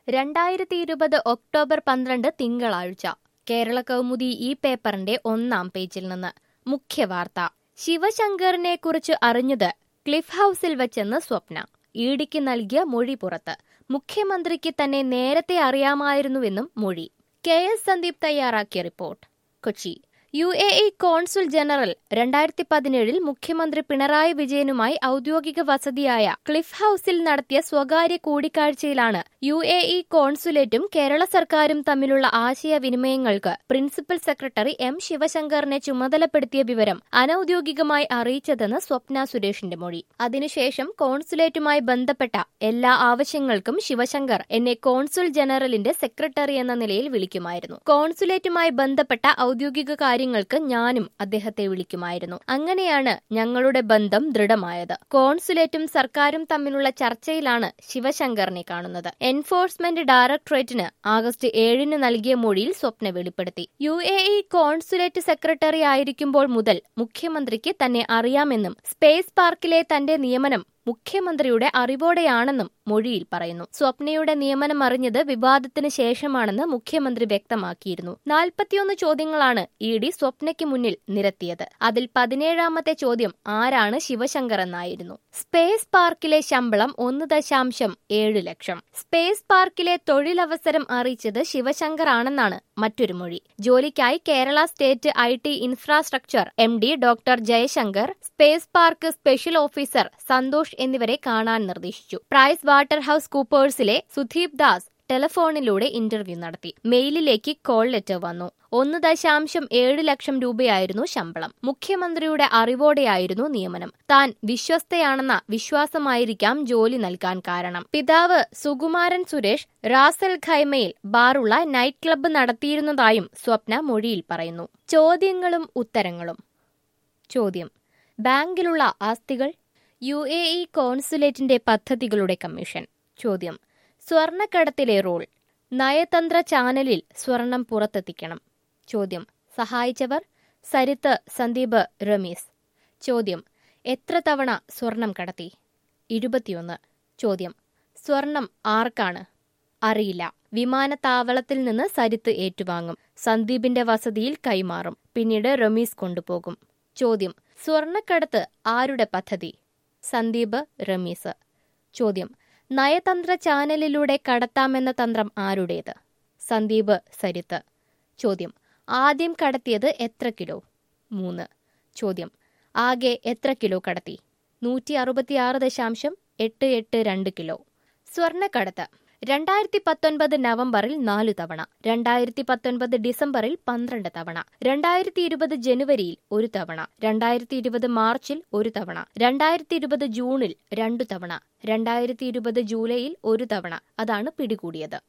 രണ്ടായിരത്തി ഇരുപത് ഒക്ടോബർ പന്ത്രണ്ട് തിങ്കളാഴ്ച കേരള കൗമുദി ഈ പേപ്പറിന്റെ ഒന്നാം പേജിൽ നിന്ന് മുഖ്യവാർത്ത ശിവശങ്കറിനെ കുറിച്ച് അറിഞ്ഞത് ക്ലിഫ് ഹൌസിൽ വെച്ചെന്ന് സ്വപ്ന ഇഡിക്ക് നൽകിയ മൊഴി പുറത്ത് മുഖ്യമന്ത്രിക്ക് തന്നെ നേരത്തെ അറിയാമായിരുന്നുവെന്നും മൊഴി കെ എസ് സന്ദീപ് തയ്യാറാക്കിയ report Kochi U A E consul general രണ്ടായിരത്തി പതിനേഴിൽ മുഖ്യമന്ത്രി പിണറായി വിജയനുമായി ഔദ്യോഗിക വസതിയായ ക്ലിഫ് ഹൌസിൽ നടത്തിയ സ്വകാര്യ കൂടിക്കാഴ്ചയിലാണ് യു എ ഇ കോൺസുലേറ്റും കേരള സർക്കാരും തമ്മിലുള്ള ആശയവിനിമയങ്ങൾക്ക് പ്രിൻസിപ്പൽ സെക്രട്ടറി എം ശിവശങ്കറിനെ ചുമതലപ്പെടുത്തിയ വിവരം അനൌദ്യോഗികമായി അറിയിച്ചതെന്ന് സ്വപ്ന സുരേഷിന്റെ മൊഴി അതിനുശേഷം കോൺസുലേറ്റുമായി ബന്ധപ്പെട്ട എല്ലാ ആവശ്യങ്ങൾക്കും ശിവശങ്കർ എന്നെ കോൺസുൽ ജനറലിന്റെ സെക്രട്ടറി എന്ന നിലയിൽ വിളിക്കുമായിരുന്നു കോൺസുലേറ്റുമായി ബന്ധപ്പെട്ട ഔദ്യോഗിക കാര്യങ്ങൾക്ക് ഞാനും അദ്ദേഹത്തെ വിളിക്കുമായിരുന്നു അങ്ങനെയാണ് ഞങ്ങളുടെ ബന്ധം ദൃഢമായത് കോൺസുലേറ്റും സർക്കാരും തമ്മിലുള്ള ചർച്ചയിലാണ് ശിവശങ്കറിനെ കാണുന്നത് എൻഫോഴ്സ്മെന്റ് ഡയറക്ടറേറ്റിന് ആഗസ്റ്റ് ഏഴിന് നൽകിയ മൊഴിയിൽ സ്വപ്ന വെളിപ്പെടുത്തി U A E consulate secretary ആയിരിക്കുമ്പോൾ മുതൽ മുഖ്യമന്ത്രിക്ക് തന്നെ അറിയാമെന്നും സ്പേസ് പാർക്കിലെ തന്റെ നിയമനം മുഖ്യമന്ത്രിയുടെ അറിവോടെയാണെന്നും മൊഴിയിൽ പറയുന്നു സ്വപ്നയുടെ നിയമനം അറിഞ്ഞത് വിവാദത്തിന് ശേഷമാണെന്ന് മുഖ്യമന്ത്രി വ്യക്തമാക്കിയിരുന്നു നാൽപ്പത്തിയൊന്ന് ചോദ്യങ്ങളാണ് ഇ ഡി സ്വപ്നയ്ക്ക് മുന്നിൽ നിരത്തിയത് അതിൽ പതിനേഴാമത്തെ ചോദ്യം ആരാണ് ശിവശങ്കർ എന്നായിരുന്നു സ്പേസ് പാർക്കിലെ ശമ്പളം ഒന്ന് ദശാംശം ഏഴ് ലക്ഷം സ്പേസ് പാർക്കിലെ തൊഴിലവസരം അറിയിച്ചത് ശിവശങ്കർ ആണെന്നാണ് മറ്റൊരു മൊഴി ജോലിക്കായി Kerala state I T infrastructure M D doctor Jayashankar space park special officer Santhosh എന്നിവരെ കാണാൻ നിർദ്ദേശിച്ചു പ്രൈസ് വാട്ടർ ഹൌസ് കൂപ്പേഴ്സിലെ സുധീപ് ദാസ് ടെലിഫോണിലൂടെ ഇന്റർവ്യൂ നടത്തി മെയിലിലേക്ക് കോൾ ലെറ്റർ വന്നു ഒന്ന് ദശാംശം ഏഴ് ലക്ഷം രൂപയായിരുന്നു ശമ്പളം മുഖ്യമന്ത്രിയുടെ അറിവോടെയായിരുന്നു നിയമനം താൻ വിശ്വസ്തയാണെന്ന വിശ്വാസമായിരിക്കാം ജോലി നൽകാൻ കാരണം പിതാവ് സുകുമാരൻ സുരേഷ് റാസൽ ഖൈമയിൽ ബാറുള്ള നൈറ്റ് ക്ലബ്ബ് നടത്തിയിരുന്നതായും സ്വപ്ന മൊഴിയിൽ പറയുന്നു ചോദ്യങ്ങളും ഉത്തരങ്ങളും ചോദ്യം ബാങ്കിലുള്ള ആസ്തികൾ യു എ ഇ കോൺസുലേറ്റിന്റെ പദ്ധതികളുടെ കമ്മീഷൻ ചോദ്യം സ്വർണക്കടത്തിലെ റോൾ നയതന്ത്ര ചാനലിൽ സ്വർണം പുറത്തെത്തിക്കണം ചോദ്യം സഹായിച്ചവർ സരിത്ത് സന്ദീപ് റമീസ് ചോദ്യം എത്ര തവണ സ്വർണം കടത്തി ഇരുപത്തിയൊന്ന് ചോദ്യം സ്വർണം ആർക്കാണ് അറിയില്ല വിമാനത്താവളത്തിൽ നിന്ന് സരിത്ത് ഏറ്റുവാങ്ങും സന്ദീപിന്റെ വസതിയിൽ കൈമാറും പിന്നീട് റമീസ് കൊണ്ടുപോകും ചോദ്യം സ്വർണക്കടത്ത് ആരുടെ പദ്ധതി സന്ദീപ് റമീസ് ചോദ്യം നയതന്ത്ര ചാനലിലൂടെ കടത്താമെന്ന തന്ത്രം ആരുടേത് സന്ദീപ് സരിത്ത് ചോദ്യം ആദ്യം കടത്തിയത് എത്ര കിലോ മൂന്ന് ചോദ്യം ആകെ എത്ര കിലോ കടത്തി നൂറ്റി അറുപത്തിയാറ് ദശാംശം എട്ട് എട്ട് രണ്ട് കിലോ സ്വർണ്ണക്കടത്ത് രണ്ടായിരത്തി പത്തൊൻപത് നവംബറിൽ നാലു തവണ രണ്ടായിരത്തി പത്തൊൻപത് ഡിസംബറിൽ പന്ത്രണ്ട് തവണ രണ്ടായിരത്തി ഇരുപത് ജനുവരിയിൽ ഒരു തവണ രണ്ടായിരത്തി ഇരുപത് മാർച്ചിൽ ഒരു തവണ രണ്ടായിരത്തി ഇരുപത് ജൂണിൽ രണ്ടു തവണ രണ്ടായിരത്തി ഇരുപത് ജൂലൈയിൽ ഒരു തവണ അതാണ് പിടികൂടിയത്